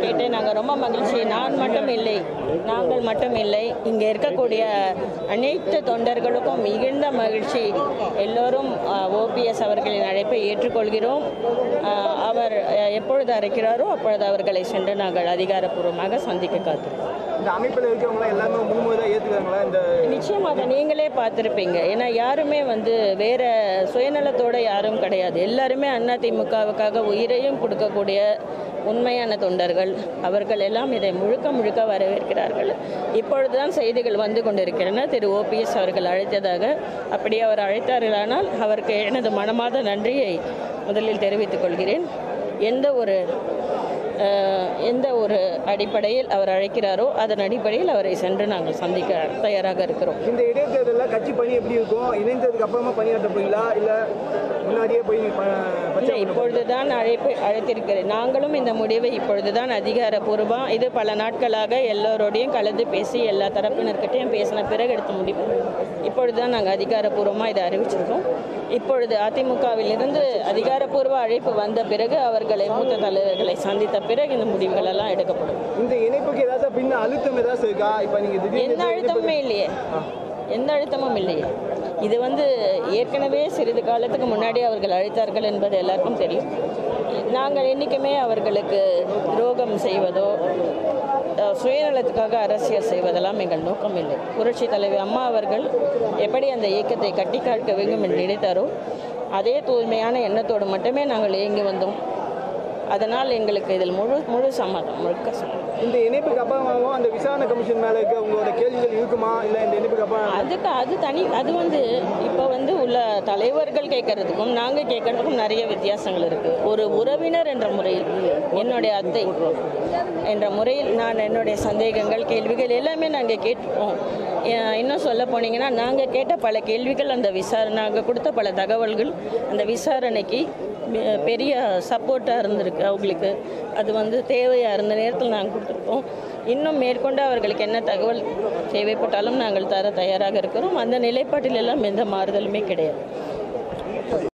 கேட்டு நாங்கள் ரொம்ப மகிழ்ச்சி நான் மட்டும் இல்லை நாங்கள் மட்டும் இல்லை இங்கே இருக்கக்கூடிய அனைத்து தொண்டர்களுக்கும் மிகுந்த மகிழ்ச்சி எல்லோரும் ஓபிஎஸ் அவர்களின் அழைப்பை ஏற்றுக்கொள்கிறோம் ஆஹ், அவர் அஹ், எப்பொழுது அழைக்கிறாரோ அப்பொழுது அவர்களை சென்று நாங்கள் அதிகாரப்பூர்வமாக சந்திக்க காத்திருக்கோம் இந்த அமைப்பில் இருக்கிறவங்க எல்லாமே முன்முறையாக ஏற்றுக்கிறாங்களா இந்த நிச்சயமாக நீங்களே பார்த்துருப்பீங்க ஏன்னா யாருமே வந்து வேற சுயநலத்தோட யாரும் கிடையாது எல்லாருமே அதிமுகவுக்காக உயிரையும் கொடுக்கக்கூடிய உண்மையான தொண்டர்கள் அவர்கள் எல்லாம் இதை முழுக்க முழுக்க வரவேற்கிறார்கள் இப்பொழுதுதான் செய்திகள் வந்து கொண்டிருக்கின்றன திரு ஓபிஎஸ் அவர்கள் அழைத்ததாக அப்படி அவர் அழைத்தார்களானால் அவருக்கு எனது மனமாத நன்றியை முதலில் தெரிவித்துக் கொள்கிறேன் எந்த ஒரு அஹ், எந்த ஒரு அடிப்படையில் அவர் அழைக்கிறாரோ அதன் அடிப்படையில் அவரை சென்று நாங்கள் சந்திக்க தயாராக இருக்கிறோம் இந்த இடைத்தேர்தலில் கட்சி பணி எப்படி இருக்கும் இணைந்ததுக்கு அப்புறமா பணியாற்ற போறீங்களா இல்லை முன்னாடியே போய் ப- இல்லை பிரச்சாரம் இப்பொழுதுதான் அழைப்பு அழைத்திருக்கிறேன் நாங்களும் இந்த முடிவை இப்பொழுதுதான் அதிகாரப்பூர்வம் இது பல நாட்களாக எல்லோரோடையும் கலந்து பேசி எல்லா தரப்பினர்கிட்டையும் பேசின பிறகு எடுத்த முடிவு இப்பொழுதுதான் நாங்கள் அதிகாரப்பூர்வமாக இதை அறிவிச்சிருக்கோம் இப்பொழுது அதிமுகவிலிருந்து அதிகாரப்பூர்வ அழைப்பு வந்த பிறகு அவர்களை மூத்த தலைவர்களை சந்தித்த பிறகு இந்த முடிவுகள் எல்லாம் எடுக்கப்படும் இந்த இணைப்புக்கு ஏதாவது பின்ன அழுத்தம் ஏதாச்சும் இருக்கா இப்போ நீங்கள் திடீர்னு எந்த அழுத்தமுமே இல்லையே எந்த அழுத்தமும் இல்லையே இது வந்து ஏற்கனவே சிறிது காலத்துக்கு முன்னாடி அவர்கள் அழைத்தார்கள் என்பது எல்லாருக்கும் தெரியும் நாங்கள் என்றைக்குமே அவர்களுக்கு துரோகம் செய்வதோ அஹ், சுயநலத்துக்காக அரசியல் செய்வதெல்லாம் எங்கள் நோக்கம் இல்லை புரட்சி தலைவி அம்மா அவர்கள் எப்படி அந்த இயக்கத்தை கட்டி காக்க வேண்டும் என்று நினைத்தாரோ அதே தூய்மையான எண்ணத்தோடு மட்டுமே நாங்கள் இயங்கி வந்தோம் அதனால் எங்களுக்கு இதில் முழு முழு சம்மதம் முழுக்க சம்மதம் இந்த இணைப்புக்கு அப்புறமாவும் அந்த விசாரணை கமிஷன் மேலே இருக்க உங்களோட கேள்விகள் இருக்குமா இல்லை இந்த இணைப்புக்கு அப்புறம் அதுக்கு அது தனி அது வந்து இப்போ வந்து உள்ள தலைவர்கள் கேட்கறதுக்கும் நாங்கள் கேட்கறதுக்கும் நிறைய வித்தியாசங்கள் இருக்குது ஒரு உறவினர் என்ற முறையில் என்னுடைய அத்தை என்ற முறையில் நான் என்னுடைய சந்தேகங்கள் கேள்விகள் எல்லாமே நாங்கள் கேட்டுப்போம் ஏன் இன்னும் சொல்ல போனீங்கன்னா நாங்கள் கேட்ட பல கேள்விகள் அந்த விசாரணை நாங்கள் கொடுத்த பல தகவல்கள் அந்த விசாரணைக்கு பெ- பெரிய சப்போர்ட்டாக இருந்திருக்கு அவங்களுக்கு அது வந்து தேவையாக இருந்த நேரத்தில் நாங்கள் கொடுத்துருக்கோம் இன்னும் மேற்கொண்டு அவர்களுக்கு என்ன தகவல் தேவைப்பட்டாலும் நாங்கள் தர தயாராக இருக்கிறோம் அந்த நிலைப்பாட்டில் எல்லாம் எந்த மாறுதலுமே கிடையாது